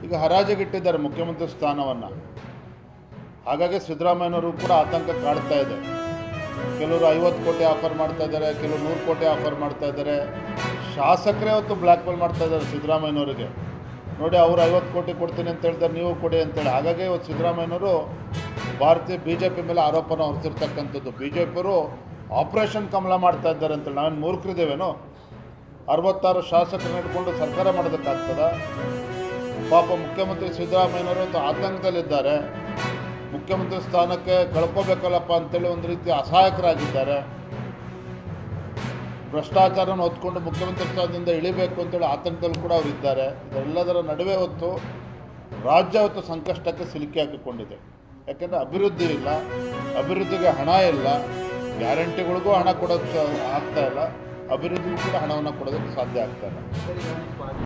ಈಗ ಹರಾಜಿಗಿಟ್ಟಿದ್ದಾರೆ ಮುಖ್ಯಮಂತ್ರಿ ಸ್ಥಾನವನ್ನು ಹಾಗಾಗಿ ಸಿದ್ದರಾಮಯ್ಯನವರು ಕೂಡ ಆತಂಕ ಕಾಡ್ತಾ ಇದೆ ಕೆಲವರು ಐವತ್ತು ಕೋಟಿ ಆಫರ್ ಮಾಡ್ತಾ ಇದ್ದಾರೆ ಕೆಲವರು ನೂರು ಕೋಟಿ ಆಫರ್ ಮಾಡ್ತಾ ಇದ್ದಾರೆ ಶಾಸಕರೇ ಹೊತ್ತು ಬ್ಲ್ಯಾಕ್ ಮೇಲ್ ಮಾಡ್ತಾ ಇದ್ದಾರೆ ಸಿದ್ದರಾಮಯ್ಯನವರಿಗೆ ನೋಡಿ ಅವ್ರು ಐವತ್ತು ಕೋಟಿ ಕೊಡ್ತೀನಿ ಅಂತ ಹೇಳ್ತಾರೆ ನೀವು ಕೊಡಿ ಅಂತೇಳಿ ಹಾಗಾಗಿ ಇವತ್ತು ಸಿದ್ದರಾಮಯ್ಯನವರು ಭಾರತೀಯ ಬಿ ಜೆ ಪಿ ಮೇಲೆ ಆರೋಪನ ಹೊರಿಸಿರ್ತಕ್ಕಂಥದ್ದು ಬಿ ಜೆ ಪಿಯವರು ಆಪರೇಷನ್ ಕಮಲ ಮಾಡ್ತಾ ಇದ್ದಾರೆ ಅಂತೇಳಿ ನಾವೇನು ಮೂರ್ಖರಿದ್ದೇವೇನೋ ಅರವತ್ತಾರು ಶಾಸಕರನ್ನ ಹಿಡ್ಕೊಂಡು ಸರ್ಕಾರ ಮಾಡೋದಕ್ಕಾಗ್ತದ ಪಾಪ ಮುಖ್ಯಮಂತ್ರಿ ಸಿದ್ದರಾಮಯ್ಯನವರು ಇವತ್ತು ಆತಂಕದಲ್ಲಿದ್ದಾರೆ ಮುಖ್ಯಮಂತ್ರಿ ಸ್ಥಾನಕ್ಕೆ ಕಳ್ಕೋಬೇಕಲ್ಲಪ್ಪ ಅಂತೇಳಿ ಒಂದು ರೀತಿ ಅಸಹಾಯಕರಾಗಿದ್ದಾರೆ ಭ್ರಷ್ಟಾಚಾರನ ಹೊತ್ಕೊಂಡು ಮುಖ್ಯಮಂತ್ರಿ ಸ್ಥಾನದಿಂದ ಇಳಿಬೇಕು ಅಂತೇಳಿ ಆತಂಕದಲ್ಲಿ ಕೂಡ ಅವರು ಇದ್ದಾರೆ ಇದೆಲ್ಲದರ ನಡುವೆ ಹೊತ್ತು ರಾಜ್ಯ ಹೊತ್ತು ಸಂಕಷ್ಟಕ್ಕೆ ಸಿಲುಕಿ ಹಾಕಿಕೊಂಡಿದೆ ಯಾಕೆಂದರೆ ಅಭಿವೃದ್ಧಿ ಇಲ್ಲ ಅಭಿವೃದ್ಧಿಗೆ ಹಣ ಇಲ್ಲ ಗ್ಯಾರಂಟಿಗಳಿಗೂ ಹಣ ಕೊಡೋಕ್ಕೆ ಆಗ್ತಾ ಇಲ್ಲ ಅಭಿವೃದ್ಧಿಗೂ ಕೂಡ ಹಣವನ್ನು ಕೊಡೋದಕ್ಕೆ ಸಾಧ್ಯ ಆಗ್ತಾ ಇಲ್ಲ